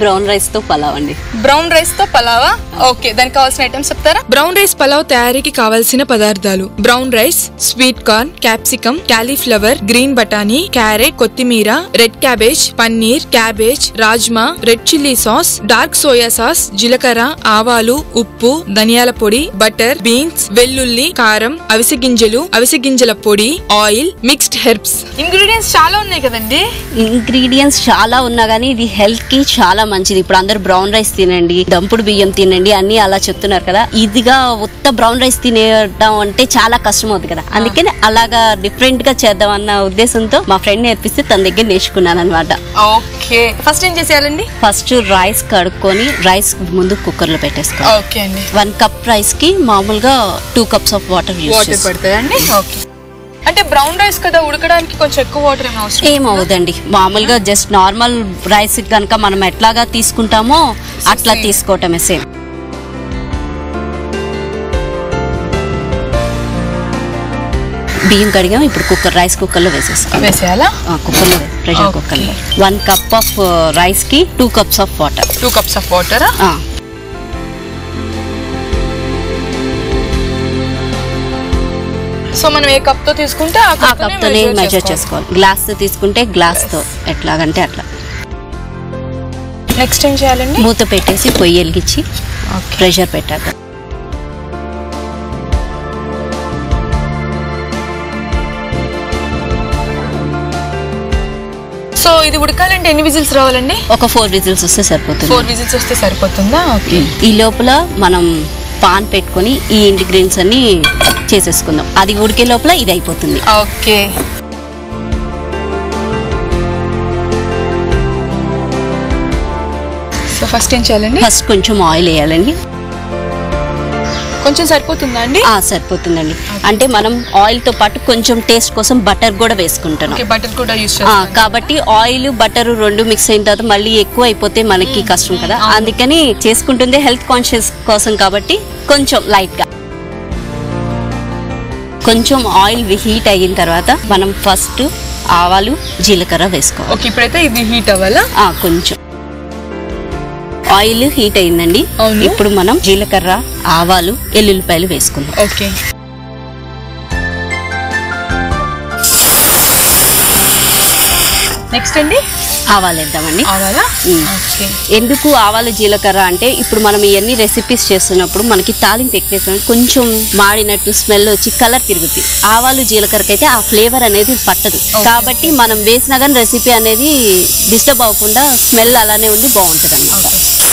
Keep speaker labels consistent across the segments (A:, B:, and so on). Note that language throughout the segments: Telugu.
A: బ్రౌన్ రైస్ తో పలావ్ అండి
B: బ్రౌన్ రైస్ తో పలావా ఓకే దానికి కావాల్సిన ఐటమ్స్ చెప్తారా
C: బ్రౌన్ రైస్ పలావ్ తయారీకి కావలసిన పదార్థాలు brown rice sweet corn capsicum cauliflower green బఠానీ క్యారెట్ కొత్తిమీర red cabbage paneer cabbage rajma red chilli sauce dark soya sauce జీలకర్ర ఆవాలు ఉప్పు ధనియాల పొడి బటర్ బీన్స్ వెల్లుల్లి కారం అవిసె గింజలు అవిసె గింజల పొడి ఆయిల్ మిక్స్డ్ హెర్బ్స్
B: ఇంగ్రీడియంట్స్ చాలా ఉన్నాయి కదండి
A: ఇంగ్రీడియంట్స్ చాలా ఉన్నా గానీ ఇది హెల్త్ కి చాలా మంచిది ఇప్పుడు అందరు బ్రౌన్ రైస్ తినండి దంపుడు బియ్యం తినండి అన్ని అలా చెప్తున్నారు కదా ఇదిగా ఉత్త బ్రౌన్ రైస్ తినేయడం అంటే చాలా కష్టం అవుతుంది కదా అందుకని అలాగా డిఫరెంట్ గా చేద్దాం అన్న ఉద్దేశంతో మా ఫ్రెండ్ నేర్పిస్తే తన దగ్గర నేర్చుకున్నాను అనమాట
B: ఓకే ఫస్ట్ ఏం చేసేయాలండి
A: ఫస్ట్ రైస్ కడుక్కొని రైస్ ముందు కుక్కర్ లో పెట్టేసుకోవాలి
B: ఓకే అండి
A: వన్ కప్ రైస్ కి మామూలుగా two cups of water use
B: water పడుతుందండి ఓకే అంటే బ్రౌన్ రైస్ కదా ఉడకడానికి కొంచెం ఎక్కువ వాటర్ ఏమైనా అవసరం
A: ఏమవుదండి మామూలుగా జస్ట్ నార్మల్ రైస్ కనుక మనం ఎట్లాగా తీసుకుంటామో అట్లా తీసుకోవటమే సేమ్ బియ్యం కడిగాం ఇప్పుడు కుక్కర్ రైస్ కుక్కర్ లో వేసేసుకోవాలి
B: వేసేయాలా
A: కుక్కర్ లో ప్రెషర్
B: Okay.
A: కుక్కర్ లో వన్ కప్ ఆఫ్ రైస్ కి two cups of water
B: two cups of water so మనం ఏ కప్ తో తీసుకుంటే ఆ
A: ఆ
B: కప్
A: కప్ తోనే మెజర్ చేసుకోవాలి గ్లాస్ తో తీసుకుంటే గ్లాస్ తో ఎట్లాగంటే అట్లా
B: నెక్స్ట్ ఏం చేయాలండి
A: మూత పెట్టేసి పొయ్యి వెలిగించి
B: ఓకే
A: ప్రెషర్ పెట్టాక
B: సో ఇది ఉడకాలంటే ఎన్ని విజిల్స్ రావాలండి
A: ఒక ఫోర్ విజిల్స్ వస్తే సరిపోతుంది
B: ఫోర్ విజిల్స్ వస్తే సరిపోతుందా ఓకే
A: ఈ లోపల మనం పాన్ పెట్టుకొని ఈ ఇంగ్రీడియంట్స్ అన్ని చేసేసుకుందాం అది ఉడికే లోపల ఇది అయిపోతుంది
B: ఓకే సో ఫస్ట్ ఏం చేయాలండి
A: ఫస్ట్ కొంచెం ఆయిల్ వేయాలండి
B: కొంచెం సరిపోతుందా అండి
A: ఆ సరిపోతుందండి అంటే మనం ఆయిల్ తో పాటు కొంచెం టేస్ట్ కోసం బటర్ కూడా వేసుకుంటున్నాం
B: ఓకే బటర్ కూడా యూస్
A: ఆ, కాబట్టి ఆయిల్ బటర్ రెండు మిక్స్ అయిన తర్వాత మళ్ళీ ఎక్కువ అయిపోతే మనకి కష్టం కదా అందుకని చేసుకుంటుంది హెల్త్ కాన్షియస్ కోసం కాబట్టి కొంచెం లైట్ గా కొంచెం ఆయిల్ హీట్ అయిన తర్వాత మనం ఫస్ట్ ఆవాలు జీలకర్ర వేసుకోవాలి
B: ఓకే ఇప్పుడైతే ఇది హీట్ అవ్వాలా
A: ఆ, కొంచెం ఆయిల్ హీట్ అయిందండి
B: అవును.
A: ఇప్పుడు మనం జీలకర్ర ఆవాలు ఎల్లుల్లిపాయలు వేసుకుందాం
B: ఓకే నెక్స్ట్ అండి
A: ఆవాలు వేద్దామండి
B: ఆవాలా
A: ఉమ్.
B: ఓకే
A: ఎందుకు ఆవాలు జీలకర్ర అంటే ఇప్పుడు మనం ఇవన్నీ రెసిపీస్ చేస్తున్నప్పుడు మనకి తాలింపు ఎక్కువ వేసినప్పుడు కొంచెం మాడినట్టు స్మెల్ వచ్చి కలర్ తిరుగుతుంది ఆవాలు జీలకర్రకి అయితే ఆ ఫ్లేవర్ అనేది పట్టదు కాబట్టి మనం వేసినా కానీ రెసిపీ అనేది డిస్టర్బ్ అవ్వకుండా స్మెల్ అలానే ఉండి బాగుంటుంది అనమాట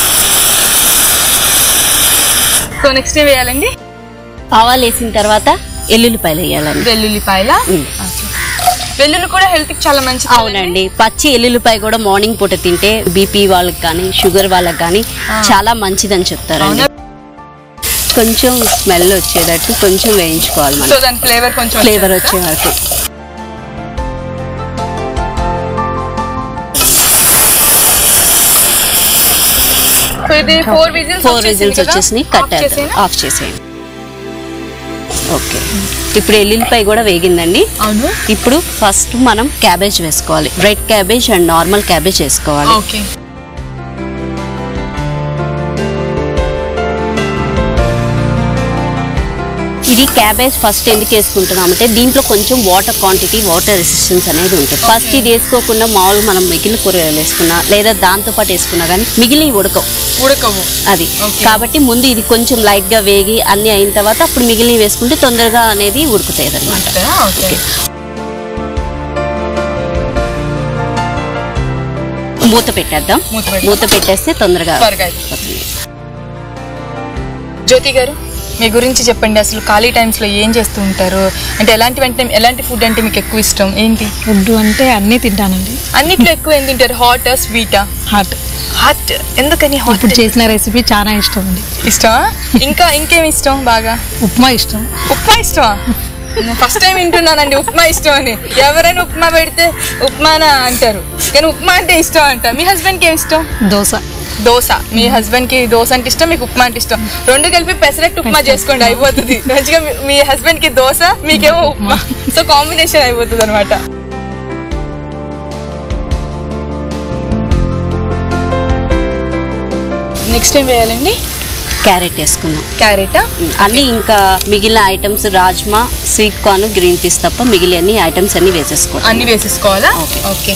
B: సో నెక్స్ట్ ఏం వేయాలండి
A: ఆవాలు వేసిన తర్వాత ఎల్లుల్లిపాయలు వేయాలండి
B: వెల్లుల్లిపాయల
A: ఉమ్.
B: వెల్లుల్లి కూడా హెల్త్ కి చాలా మంచిది
A: అవునండి పచ్చి ఎల్లుల్లిపాయ కూడా మార్నింగ్ పూట తింటే బీపీ వాళ్ళకి కానీ షుగర్ వాళ్ళకి కానీ చాలా మంచిదని చెప్తారండి
B: అవునా?
A: కొంచెం స్మెల్ వచ్చేటట్టు కొంచెం వేయించుకోవాలి
B: సో
A: మనం
B: దాని ఫ్లేవర్ కొంచెం
A: ఫ్లేవర్
B: వచ్చేదా?
A: వచ్చే వరకు
B: సో ఇది ఫోర్ విజిల్స్
A: ఫోర్ విజిల్స్ వచ్చేసి కట్టేద్దాం ఆఫ్ చేసేయండి ఓకే ఇప్పుడు ఎల్లుల్లిపాయ కూడా వేగిందండి
B: అవును
A: ఇప్పుడు ఫస్ట్ మనం క్యాబేజ్ వేసుకోవాలి red cabbage and normal cabbage వేసుకోవాలి
B: ఓకే
A: ఇది క్యాబేజ్ ఫస్ట్ ఎందుకు వేసుకుంటున్నామంటే దీంట్లో కొంచెం వాటర్ క్వాంటిటీ వాటర్ రెసిస్టెన్స్ అనేది ఉంటుంది ఫస్ట్ ఇది వేసుకోకుండా మామూలుగా మనం మిగిలిన కూరగాయలు వేసుకున్నా లేదా దాంతో పాటు వేసుకున్నా కానీ మిగిలి ఉడకవు
B: ఉడకవు
A: అది
B: Okay.
A: కాబట్టి ముందు ఇది కొంచెం లైట్ గా వేగి అన్ని అయిన తర్వాత అప్పుడు మిగిలిన వేసుకుంటే తొందరగా అనేది ఉడుకుతాయి అనమాట
B: అంతేనా? ఓకే
A: మూత పెట్టేద్దాం
B: మూత పెడదాం.
A: మూత పెట్టేస్తే తొందరగా
B: త్వరగా అయిపోతుంది. జ్యోతి గారు మీ గురించి చెప్పండి అసలు ఖాళీ టైమ్స్ లో ఏం చేస్తూ ఉంటారు అంటే ఎలాంటి అంటే ఎలాంటి ఫుడ్ అంటే మీకు ఎక్కువ ఇష్టం ఏంటి
D: ఫుడ్ అంటే అన్నీ తింటానండి
B: అన్నిట్లో ఎక్కువ ఏం తింటారు హాట్ స్వీటా
D: హాట్
B: హాట్ ఎందుకని హాట్
D: ఇప్పుడు చేసిన రెసిపీ చాలా ఇష్టం అండి
B: ఇష్టమా ఇంకా ఇంకేం ఇష్టం బాగా
D: ఉప్మా ఇష్టం
B: ఉప్మా ఇష్టమా ఫస్ట్ టైం వింటున్నానండి ఉప్మా ఇష్టం అని ఎవరైనా ఉప్మా పెడితే ఉప్మానా అంటారు కానీ ఉప్మా అంటే ఇష్టం అంట మీ హస్బెండ్కి ఏం ఇష్టం
D: దోశ
B: దోశ మీ హస్బెండ్ కి దోశ అంటే ఇష్టం మీకు ఉప్మా అంటే ఇష్టం రెండు కలిపి పెసరట్టు ఉప్మా చేసుకోండి అయిపోతుంది మంచిగా మీ- మీ హస్బెండ్ కి దోశ మీకేమో ఉప్మా సో కాంబినేషన్ అయిపోతుంది అనమాట
C: నెక్స్ట్ ఏం వేయాలండి
A: క్యారెట్ వేసుకుందాం
C: క్యారెటా
A: అన్ని ఇంకా మిగిలిన items rajma sweet corn green peas తప్ప మిగిలిన ఐటమ్స్ అన్ని వేసేసుకోవాలి
C: అన్ని వేసేసుకోవాలా
A: ఓకే.
C: ఓకే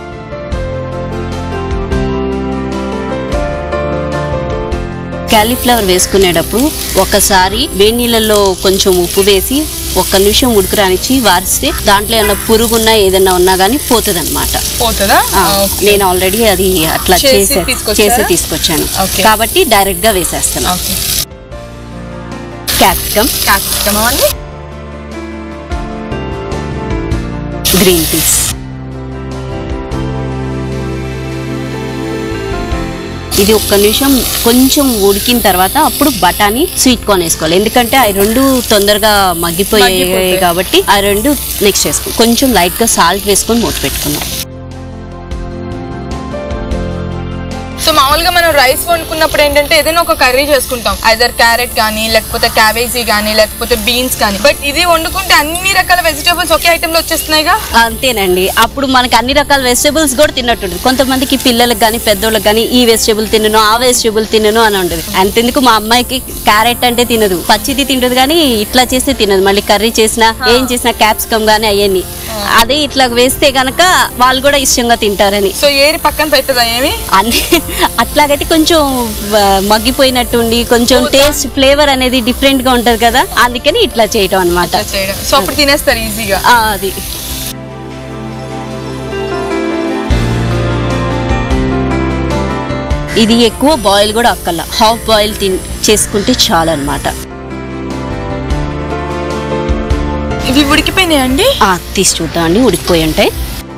A: క్యాలీఫ్లవర్ వేసుకునేటప్పుడు ఒకసారి వేడి నీళ్ళలో కొంచెం ఉప్పు వేసి ఒక్క నిమిషం ఉడుకురానిచ్చి వారిస్తే దాంట్లో ఏమైనా పురుగున్నా ఏదైనా ఉన్నా కానీ పోతుంది అనమాట
C: పోతుందా ఓకే.
A: నేను ఆల్రెడీ అది అట్లా
C: చేసి
A: చేసే
C: తీసుకొచ్చారా?
A: చేసి తీసుకొచ్చాను
C: ఓకే.
A: కాబట్టి డైరెక్ట్ గా వేసేస్తాను
C: ఓకే
A: క్యాప్సికమ్
C: క్యాప్సికమ్ అండి
A: గ్రీన్ పీస్ ఇది ఒక్క నిమిషం కొంచెం ఉడికిన తర్వాత అప్పుడు బఠానీ స్వీట్ కార్న్ వేసుకోవాలి ఎందుకంటే ఆ రెండు తొందరగా మగ్గిపోయాయి
C: మగ్గిపోతాయి.
A: కాబట్టి ఆ రెండు నెక్స్ట్ వేసుకో కొంచెం లైట్ గా సాల్ట్ వేసుకొని మూత పెట్టుకుందాం
C: సో మామూలుగా మనం రైస్ వండుకున్నప్పుడు ఏంటంటే ఏదైనా ఒక కర్రీ చేసుకుంటాం ఐదర్ క్యారెట్ కానీ లేకపోతే క్యాబేజీ కానీ లేకపోతే బీన్స్ కానీ బట్ ఇది వండుకుంటే అన్ని రకాల వెజిటేబుల్స్ ఒకే ఐటమ్ లో వచ్చేస్తున్నాయిగా
A: అంతేనండి అప్పుడు మనకి అన్ని రకాల వెజిటేబుల్స్ కూడా తిన్నట్టుంటుంది కొంతమందికి పిల్లలకు కానీ పెద్దోళ్ళకి కానీ ఈ వెజిటేబుల్ తినను ఆ వెజిటేబుల్ తినను అని ఉంటుంది అంతెందుకు మా అమ్మాయికి క్యారెట్ అంటే తినదు పచ్చిది తింటది కానీ ఇట్లా చేస్తే తినదు మళ్ళీ కర్రీ చేసినా ఏం చేసినా క్యాప్సికమ్ కానీ అవన్నీ అదే ఇట్లా వేస్తే గనక వాళ్ళు కూడా ఇష్టంగా తింటారని
C: సో ఏరి పక్కన పెట్టదా ఏమి
A: అన్ని అట్లాగైతే కొంచెం ఆ, మగ్గిపోయినట్టుండి కొంచెం టేస్ట్ ఫ్లేవర్ అనేది డిఫరెంట్ గా ఉంటది కదా అందుకని ఇట్లా చేయటం అనమాట
C: ఇట్లా చేయడం సో అప్పుడు తినేస్తారు ఈజీగా
A: అది ఇది ఎక్కువ బాయిల్ కూడా అక్కర్ల హాఫ్ బాయిల్ తిన్ చేసుకుంటే చాలు అనమాట
C: ఇవి ఉడికిపోయినాయండి
A: తీసి చూద్దామండి ఉడికిపోయి ఉంటాయి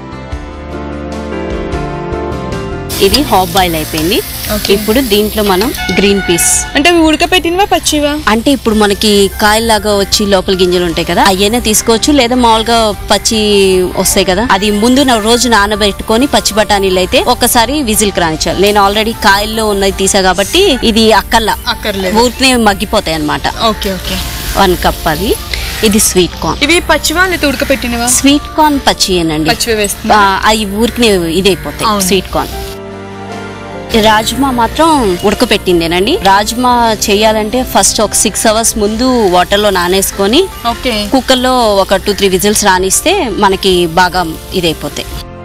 A: ఇది హాఫ్ బాయిల్ అయిపోయింది
C: Okay.
A: ఇప్పుడు దీంట్లో మనం గ్రీన్ పీస్
C: అంటే అవి ఉడకపెట్టినవా పచ్చివా
A: అంటే ఇప్పుడు మనకి కాయల్లాగా వచ్చి లోపల గింజలు ఉంటాయి కదా అయ్యైనా తీసుకోవచ్చు లేదా మామూలుగా పచ్చి వస్తాయి కదా అది ముందు నా రోజు నానబెట్టుకొని పచ్చి బఠానీలు అయితే ఒకసారి విజిల్ రానిచ్చాలి నేను ఆల్రెడీ కాయల్లో ఉన్నది తీసా కాబట్టి ఇది అక్కల్లా
C: అక్కర్లేదు
A: ఊరికనే మగ్గిపోతాయి అనమాట
C: ఓకే ఓకే
A: వన్ కప్ అది ఇది స్వీట్ కార్న్
C: ఇవి పచ్చివా లేదా ఉడకపెట్టినవా
A: స్వీట్ కార్న్ పచ్చియేనండి
C: పచ్చివే వేస్తున్నా
A: ఆ, అవి ఊరికనే ఇదైపోతాయి
C: అవును.
A: స్వీట్ కార్న్ రాజ్మా మాత్రం ఉడకపెట్టిందేనండి రాజ్మా చేయాలంటే ఫస్ట్ ఒక సిక్స్ అవర్స్ ముందు వాటర్లో నానేసుకొని
C: ఓకే
A: కుక్కర్లో ఒక టూ త్రీ విజిల్స్ రానిస్తే మనకి బాగా ఇదైపోతాయి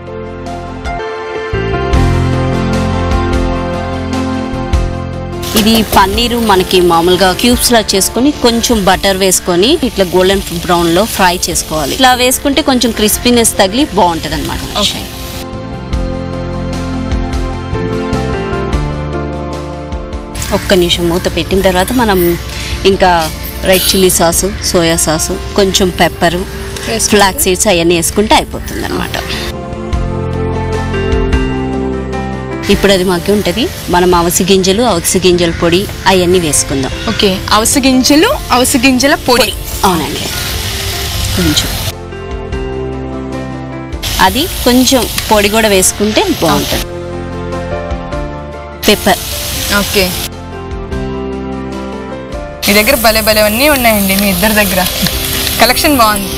A: ఇది పన్నీరు మనకి మామూలుగా క్యూబ్స్ లా చేసుకొని కొంచెం బటర్ వేసుకొని ఇట్లా గోల్డెన్ బ్రౌన్ లో ఫ్రై చేసుకోవాలి ఇట్లా వేసుకుంటే కొంచెం క్రిస్పీనెస్ తగిలి బాగుంటది అనమాట
C: ఓకే
A: ఒక్క నిమిషం మూత పెట్టిన తర్వాత మనం ఇంకా red chilli sauce soya sauce కొంచెం పెప్పరు
C: వేసుకుంటే?
A: ఫ్లాక్ సీడ్స్ అవన్నీ వేసుకుంటే అయిపోతుంది అనమాట ఇప్పుడు అది మాకు ఉంటుంది మనం అవసి గింజలు అవసి గింజల పొడి అవన్నీ వేసుకుందాం
C: ఓకే అవస గింజలు అవస గింజల పొడి
A: అవునండి కొంచెం అది కొంచెం పొడి కూడా వేసుకుంటే బాగుంటుంది పెప్పర్
C: ఓకే మీ దగ్గర భలే భలే అన్నీ ఉన్నాయండి మీ ఇద్దరి దగ్గర కలెక్షన్ బాగుంది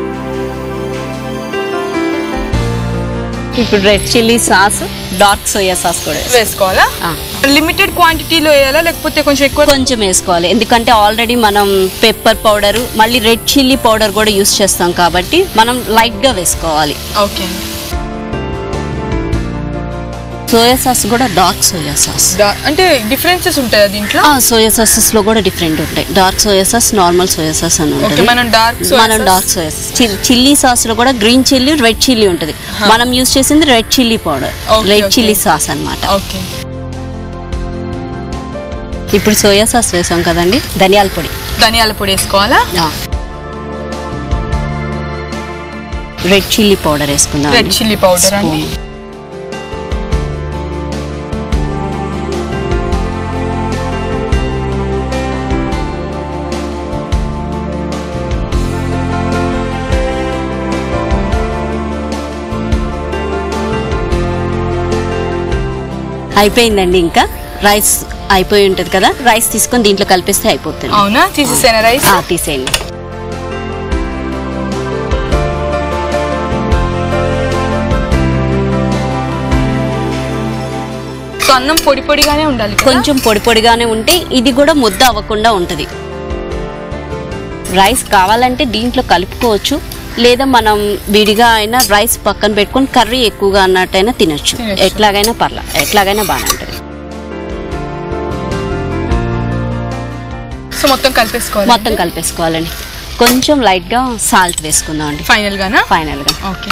A: ఇప్పుడు red chilli sauce dark soya sauce కూడా వేస్తాం.
C: వేసుకోవాలా
A: ఆ.
C: లిమిటెడ్ క్వాంటిటీలో వేయాలా లేకపోతే కొంచెం ఎక్కువ
A: కొంచెం వేసుకోవాలి ఎందుకంటే ఆల్రెడీ మనం పెప్పర్ పౌడర్ మళ్ళీ రెడ్ చిల్లీ పౌడర్ కూడా యూస్ చేస్తాం కాబట్టి మనం లైట్ గా వేసుకోవాలి
C: ఓకే
A: సోయా సాస్ కూడా డార్క్ సోయా సాస్
C: డా- అంటే డిఫరెన్సెస్ ఉంటాయా దీంట్లో
A: సోయా సాసెస్ లో కూడా డిఫరెంట్ ఉంటాయి dark soya sauce normal soya sauce అని
C: ఓకే
A: ఉంటుంది
C: మనం డార్క్
A: మనం dark soya sauce chilli sauce లో కూడా గ్రీన్ చిల్లీ రెడ్ చిల్లీ ఉంటుంది మనం యూస్ చేసింది red chilli powder
C: Okay,
A: red
C: okay.
A: Chilli sauce అన్నమాట
C: ఓకే
A: ఇప్పుడు సోయా సాస్ వేసాం కదండి ధనియాల పొడి
C: ధనియాల పొడి వేసుకోవాలా
A: రెడ్ చిల్లీ పౌడర్ వేసుకుందాం
C: రెడ్ చిల్లీ పౌడర్ అండి
A: Spoon. అయిపోయిందండి ఇంకా రైస్ అయిపోయి ఉంటుంది కదా రైస్ తీసుకొని దీంట్లో కలిపిస్తే అయిపోతుంది
C: అవునా తీసేసాను రైస్
A: ఆ, తీసేయండి
C: సో
B: అన్నం పొడి పొడిగానే ఉండాలి కదా?
A: కొంచెం పొడి పొడిగానే ఉంటే ఇది కూడా ముద్ద అవ్వకుండా ఉంటుంది రైస్ కావాలంటే దీంట్లో కలుపుకోవచ్చు లేదా మనం విడిగా అయినా రైస్ పక్కన పెట్టుకొని కర్రీ ఎక్కువగా అన్నట్టయినా తినొచ్చు
B: తినొచ్చు.
A: ఎట్లాగైనా పర్లా ఎట్లాగైనా బాగానే ఉంటుంది
B: సో మొత్తం కలిపేసుకోవాలి
A: మొత్తం కలిపేసుకోవాలండి కొంచెం లైట్గా సాల్ట్ వేసుకుందాం అండి
B: ఫైనల్ గానా
A: ఫైనల్గా
B: ఓకే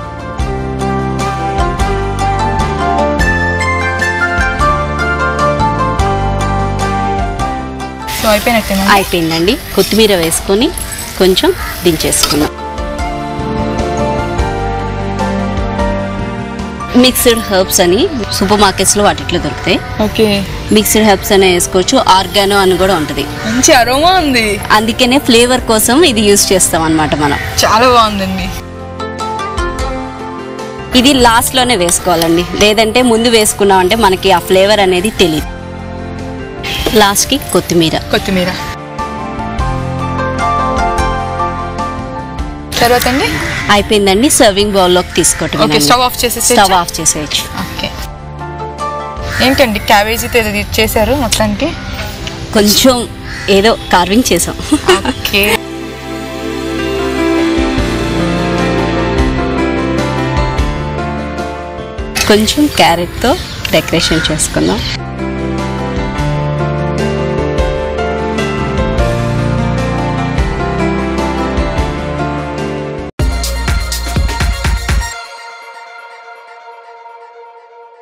B: సో అయిపోయినట్టే
A: అయిపోయిందండి కొత్తిమీర వేసుకొని కొంచెం దించేసుకున్నాం మిక్స్డ్ హెర్బ్స్ అని సూపర్ మార్కెట్స్లో వాటిట్లో దొరుకుతాయి
B: ఓకే
A: మిక్స్డ్ హెర్బ్స్ అని వేసుకోవచ్చు ఆర్గానో అని కూడా ఉంటుంది
B: మంచి అరోమా ఉంది
A: అందుకనే ఫ్లేవర్ కోసం ఇది యూస్ చేస్తాం అన్నమాట మనం
B: చాలా బాగుందండి
A: ఇది లాస్ట్ లోనే వేసుకోవాలండి లేదంటే ముందు వేసుకున్నాం అంటే మనకి ఆ ఫ్లేవర్ అనేది తెలియదు లాస్ట్ కి కొత్తిమీర
B: కొత్తిమీర తర్వాత అండి
A: అయిపోయిందండి సర్వింగ్ బౌల్లోకి
B: ఓకే
A: తీసుకోవటం
B: స్టవ్ ఆఫ్ చేసేసి
A: స్టవ్ ఆఫ్ చేసేయచ్చు
B: ఓకే ఏంటండి క్యాబేజీతో ఇది చేశారు మొత్తానికి
A: కొంచెం ఏదో కార్వింగ్ చేసాం
B: ఓకే
A: కొంచెం క్యారెట్తో డెకరేషన్ చేసుకుందాం